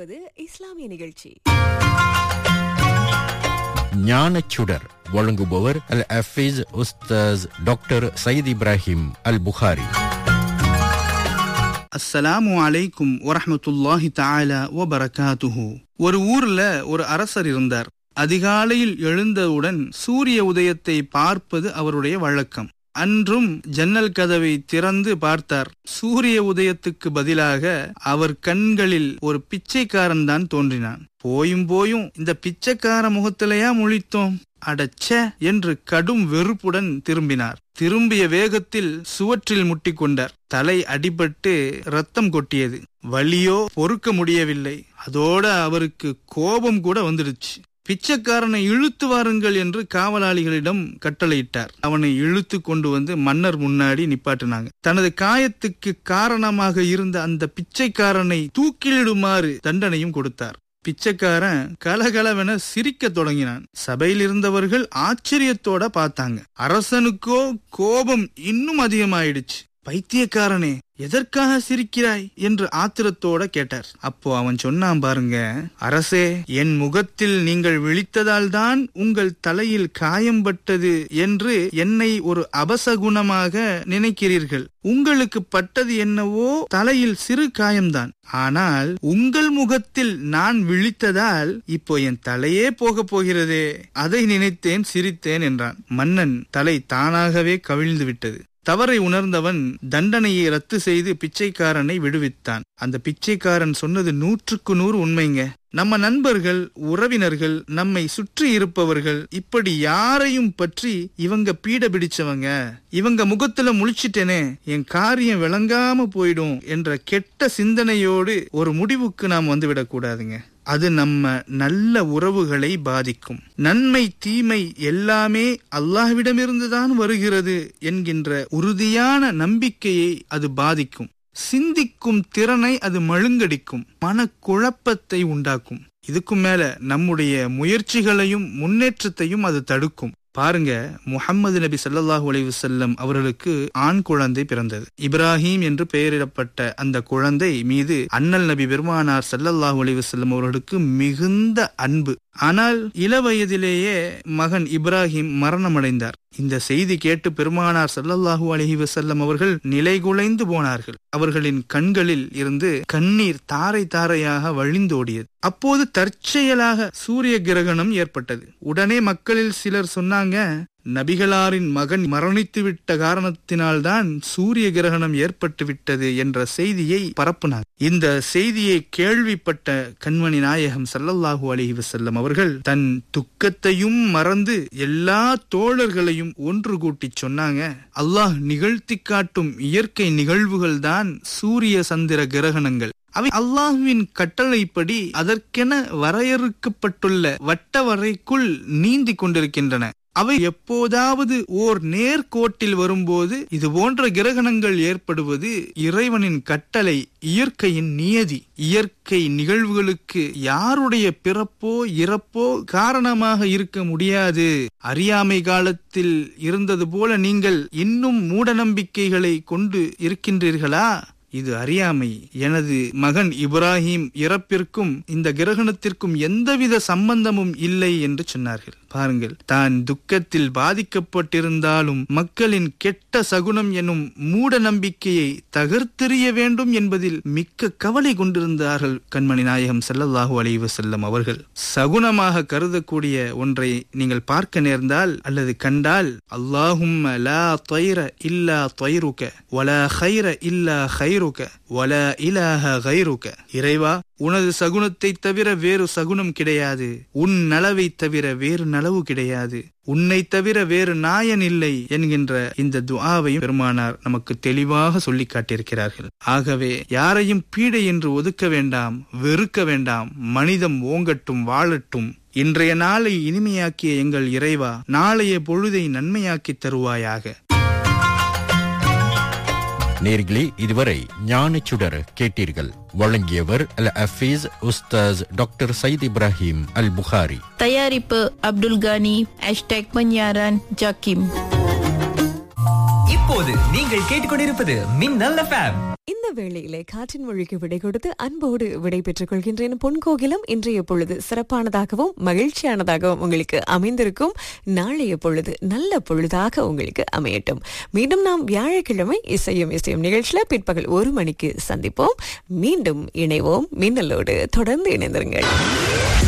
வருவது இஸ்லாமிய நிகழ்ச்சி ஞானச்சுடர் வழங்குபவர் அல் அஃபீஸ் உஸ்தாஸ் டாக்டர் சயீத் இப்ராஹிம் அல் புகாரி அஸ்ஸலாமு அலைக்கும் வரஹ்மத்துல்லாஹி தஆலா வபரகாத்துஹு ஒரு ஊர்ல ஒரு அரசர் இருந்தார் அதிகாலையில் எழுந்தவுடன் சூரிய உதயத்தை பார்ப்பது அவருடைய வழக்கம் அன்றும் ஜன்னல் கதவை திறந்து பார்த்தார் சூரிய உதயத்துக்கு பதிலாக அவர் கண்களில் ஒரு பிச்சைக்காரன் தான் தோன்றினான் போயும் போயும் இந்த பிச்சைக்கார முகத்திலையா முழித்தோம் அடச்ச என்று கடும் வெறுப்புடன் திரும்பினார் திரும்பிய வேகத்தில் சுவற்றில் முட்டிக்கொண்டார் தலை அடிபட்டு ரத்தம் கொட்டியது வலியோ பொறுக்க முடியவில்லை அதோட அவருக்கு கோபம் கூட வந்துடுச்சு பிச்சைக்காரனை இழுத்து வாருங்கள் என்று காவலாளிகளிடம் கட்டளையிட்டார் அவனை இழுத்து கொண்டு வந்து மன்னர் முன்னாடி நிப்பாட்டினாங்க தனது காயத்துக்கு காரணமாக இருந்த அந்த பிச்சைக்காரனை தூக்கிலிடுமாறு தண்டனையும் கொடுத்தார் பிச்சைக்காரன் கலகலவென சிரிக்க தொடங்கினான் சபையில் இருந்தவர்கள் ஆச்சரியத்தோட பார்த்தாங்க அரசனுக்கோ கோபம் இன்னும் அதிகமாயிடுச்சு பைத்தியக்காரனே எதற்காக சிரிக்கிறாய் என்று ஆத்திரத்தோட கேட்டார் அப்போ அவன் சொன்னான் பாருங்க அரசே என் முகத்தில் நீங்கள் விழித்ததால் தான் உங்கள் தலையில் காயம்பட்டது என்று என்னை ஒரு அபசகுணமாக நினைக்கிறீர்கள் உங்களுக்கு பட்டது என்னவோ தலையில் சிறு காயம்தான் ஆனால் உங்கள் முகத்தில் நான் விழித்ததால் இப்போ என் தலையே போக போகிறதே அதை நினைத்தேன் சிரித்தேன் என்றான் மன்னன் தலை தானாகவே கவிழ்ந்து விட்டது தவறை உணர்ந்தவன் தண்டனையை ரத்து செய்து பிச்சைக்காரனை விடுவித்தான் அந்த பிச்சைக்காரன் சொன்னது நூற்றுக்கு நூறு உண்மைங்க நம்ம நண்பர்கள் உறவினர்கள் நம்மை சுற்றி இருப்பவர்கள் இப்படி யாரையும் பற்றி இவங்க பீட பிடிச்சவங்க இவங்க முகத்துல முழிச்சிட்டேனே என் காரியம் விளங்காம போயிடும் என்ற கெட்ட சிந்தனையோடு ஒரு முடிவுக்கு நாம் வந்துவிடக் கூடாதுங்க அது நம்ம நல்ல உறவுகளை பாதிக்கும் நன்மை தீமை எல்லாமே அல்லாஹ்விடமிருந்துதான் வருகிறது என்கின்ற உறுதியான நம்பிக்கையை அது பாதிக்கும் சிந்திக்கும் திறனை அது மழுங்கடிக்கும் மனக்குழப்பத்தை உண்டாக்கும் இதுக்கும் மேல நம்முடைய முயற்சிகளையும் முன்னேற்றத்தையும் அது தடுக்கும் பாருங்க முகம்மது நபி சல்லாஹூ அலைவு செல்லம் அவர்களுக்கு ஆண் குழந்தை பிறந்தது இப்ராஹிம் என்று பெயரிடப்பட்ட அந்த குழந்தை மீது அண்ணல் நபி பெருமானார் சல்லல்லாஹூ அலைவு செல்லம் அவர்களுக்கு மிகுந்த அன்பு ஆனால் இள வயதிலேயே மகன் இப்ராஹிம் மரணமடைந்தார் இந்த செய்தி கேட்டு பெருமானார் சல்லல்லாஹூ அலஹி வசல்லம் அவர்கள் நிலைகுலைந்து போனார்கள் அவர்களின் கண்களில் இருந்து கண்ணீர் தாரை தாரையாக வழிந்தோடியது அப்போது தற்செயலாக சூரிய கிரகணம் ஏற்பட்டது உடனே மக்களில் சிலர் சொன்னாங்க நபிகளாரின் மகன் மரணித்துவிட்ட காரணத்தினால்தான் சூரிய கிரகணம் ஏற்பட்டு விட்டது என்ற செய்தியை பரப்புனார் இந்த செய்தியை கேள்விப்பட்ட கண்மணி நாயகம் சல்லல்லாஹூ அலஹி வசல்லம் அவர்கள் தன் துக்கத்தையும் மறந்து எல்லா தோழர்களையும் ஒன்று கூட்டி சொன்னாங்க அல்லாஹ் நிகழ்த்தி காட்டும் இயற்கை நிகழ்வுகள் தான் சூரிய சந்திர கிரகணங்கள் அவை அல்லாஹுவின் கட்டளைப்படி அதற்கென வரையறுக்கப்பட்டுள்ள வட்ட வரைக்குள் நீந்தி கொண்டிருக்கின்றன அவை எப்போதாவது ஓர் நேர்கோட்டில் வரும்போது இது போன்ற கிரகணங்கள் ஏற்படுவது இறைவனின் கட்டளை இயற்கையின் நியதி இயற்கை நிகழ்வுகளுக்கு யாருடைய பிறப்போ இறப்போ காரணமாக இருக்க முடியாது அறியாமை காலத்தில் இருந்தது போல நீங்கள் இன்னும் மூட நம்பிக்கைகளை கொண்டு இருக்கின்றீர்களா இது அறியாமை எனது மகன் இப்ராஹிம் இறப்பிற்கும் இந்த கிரகணத்திற்கும் எந்தவித சம்பந்தமும் இல்லை என்று சொன்னார்கள் பாருங்கள் தான் துக்கத்தில் பாதிக்கப்பட்டிருந்தாலும் மக்களின் கெட்ட சகுனம் எனும் மூட நம்பிக்கையை தகர்த்தெறிய வேண்டும் என்பதில் மிக்க கவலை கொண்டிருந்தார்கள் கண்மணி நாயகம் செல்லல்லாஹூ அலைவ செல்லம் அவர்கள் சகுனமாக கருதக்கூடிய ஒன்றை நீங்கள் பார்க்க நேர்ந்தால் அல்லது கண்டால் அல்லாஹும் லா தொய்ர இல்லா தொய்ருக்க வலா ஹைர இல்லா ஹைருக்க வலா இலாஹ கைருக்க இறைவா உனது சகுனத்தை தவிர வேறு சகுனம் கிடையாது உன் நலவை தவிர வேறு நலவு கிடையாது உன்னை தவிர வேறு நாயன் இல்லை என்கின்ற இந்த துஆவையும் பெருமானார் நமக்கு தெளிவாக சொல்லி காட்டியிருக்கிறார்கள் ஆகவே யாரையும் பீடை என்று ஒதுக்க வேண்டாம் வெறுக்க வேண்டாம் மனிதம் ஓங்கட்டும் வாழட்டும் இன்றைய நாளை இனிமையாக்கிய எங்கள் இறைவா நாளைய பொழுதை நன்மையாக்கி தருவாயாக நேர்களே இதுவரை ஞானச்சுடர் கேட்டீர்கள் வழங்கியவர் அல் அஃபீஸ் உஸ்தாஸ் டாக்டர் சயீத் இப்ராஹிம் அல் புகாரி தயாரிப்பு அப்துல் கானி ஹேஷ்டேக் பன்யாரன் ஜாக்கிம் இப்போது நீங்கள் கேட்டுக்கொண்டிருப்பது மின்னல் எஃப்எம் இந்த வேளையிலே காற்றின் மொழிக்கு விடை கொடுத்து அன்போடு விடை பெற்றுக் கொள்கின்றேன் பொன்கோகிலம் இன்றைய பொழுது சிறப்பானதாகவும் மகிழ்ச்சியானதாகவும் உங்களுக்கு அமைந்திருக்கும் நாளைய பொழுது நல்ல பொழுதாக உங்களுக்கு அமையட்டும் மீண்டும் நாம் வியாழக்கிழமை இசையும் இசையும் நிகழ்ச்சியில பிற்பகல் ஒரு மணிக்கு சந்திப்போம் மீண்டும் இணைவோம் மின்னலோடு தொடர்ந்து இணைந்திருங்கள்